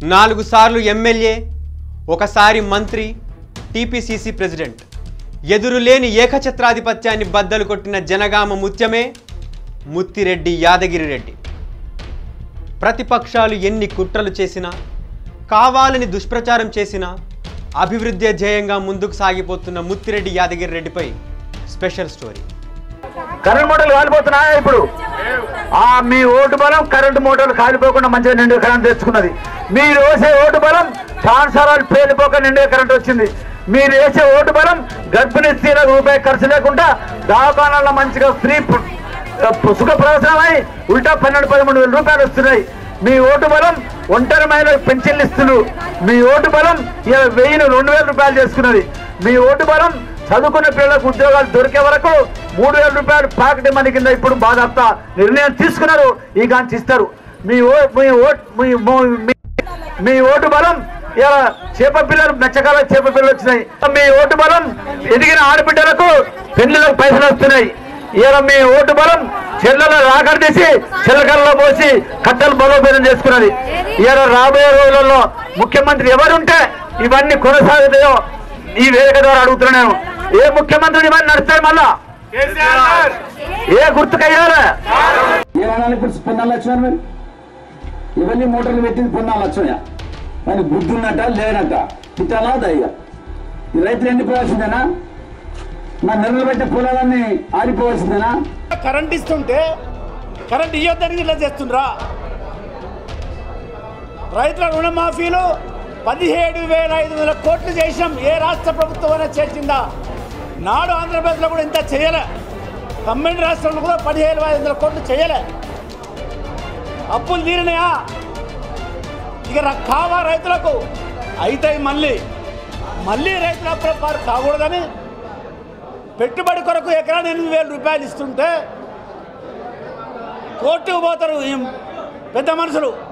నాలుగు సార్లు ఎమ్మెల్యే ఒకసారి మంత్రి టీపీసీసీ ప్రెసిడెంట్ ఎదురులేని ఏకఛత్రాధిపత్యాన్ని బద్దలు కొట్టిన జనగామ ముత్యమే ముత్తిరెడ్డి యాదగిరిరెడ్డి ప్రతిపక్షాలు ఎన్ని కుట్రలు చేసినా కావాలని దుష్ప్రచారం చేసినా అభివృద్ధి ధ్యేయంగా ముందుకు సాగిపోతున్న ముత్తిరెడ్డి యాదగిరిరెడ్డిపై స్పెషల్ స్టోరీ కరెంట్ మోటార్లు కాలిపోతున్నాయా ఇప్పుడు ఆ మీ ఓటు బలం కరెంటు మోటార్లు కాలిపోకుండా మంచిగా నిండు కరెంట్ తెచ్చుకున్నది మీరు వేసే ఓటు బలం ట్రాన్స్ఫారాలు పేలిపోక నిండే కరెంట్ వచ్చింది మీరు వేసే ఓటు బలం గర్భిణీ స్త్రీలకు రూపాయి ఖర్చు లేకుండా దవాఖానాల్లో మంచిగా ఫ్రీ పు- సుఖ ప్రవేశమై ఉల్టా పన్నెండు పదమూడు వేల రూపాయలు వస్తున్నాయి మీ ఓటు బలం ఒంటరి మహిళలకు పెన్షన్లు ఇస్తున్నారు మీ ఓటు బలం ఇలా వెయ్యిని రెండు వేల రూపాయలు చేసుకున్నది మీ ఓటు బలం చదువుకున్న పిల్లలకు ఉద్యోగాలు దొరికే వరకు మూడు వేల రూపాయలు పాకెట్ మనీ కింద ఇప్పుడు బాధాప్త నిర్ణయం తీసుకున్నారు ఈ గాంచి ఇస్తారు మీ ఓ మీ ఓట్ మీ మో- మీ- మీ ఓటు బలం ఇలా చేప పిల్లలు మెచ్చకాల చేప పిల్లలు వచ్చినాయి మీ ఓటు బలం ఎదిగిన ఆడబిడ్డలకు పెళ్లిలకు పైసలు వస్తున్నాయి ఇలా మీ ఓటు బలం చెల్లెల రాకడ తీసి చిల్లకల్లో పోసి కట్టలు బలోపేతం చేసుకున్నది ఇలా రాబోయే రోజులలో ముఖ్యమంత్రి ఎవరుంటే ఇవన్నీ కొనసాగుతాయో ఈ వేదిక ద్వారా అడుగుతున్నా నేను ఏ ముఖ్యమంత్రి ఇవన్నీ నడుస్తాడు మళ్ళా ఏ గుర్తుకయ్యారా ఏమన్నా ఇప్పుడు పొందాలి లక్ష్మణ్ మరి ఇవన్నీ మోటార్లు పెట్టింది పొందాలి లక్ష్మయ్య మరి బుద్ధి ఉన్నట్ట లేనట్ట తిట్టాలా దయ్యా ఈ రైతులు ఎండిపోవాల్సిందేనా మా నెలలు పెట్టే పొలాలన్నీ ఆరిపోవాల్సిందేనా కరెంట్ ఇస్తుంటే కరెంట్ ఇవ్వద్దని ఇలా చేస్తుండ్రా రైతుల రుణమాఫీలు పదిహేడు వేల ఐదు వందల కోట్లు చేసినాం ఏ రాష్ట్ర ప్రభుత్వం అయినా చేసిందా నాడు ఆంధ్రప్రదేశ్లో కూడా ఇంత చేయలే కమ్మెంట్ రాష్ట్రంలో కూడా పదిహేడు వేల ఐదు వందల కోట్లు చేయలే అప్పులు తీరినాయా ఇక ర- కావా రైతులకు అయితే మళ్ళీ మళ్ళీ రైతుల అప్పుల పాలు కాకూడదని పెట్టుబడి కొరకు ఎకరాన్ని ఎనిమిది వేల రూపాయలు ఇస్తుంటే కోర్టుకు పోతారు ఈ పెద్ద మనుషులు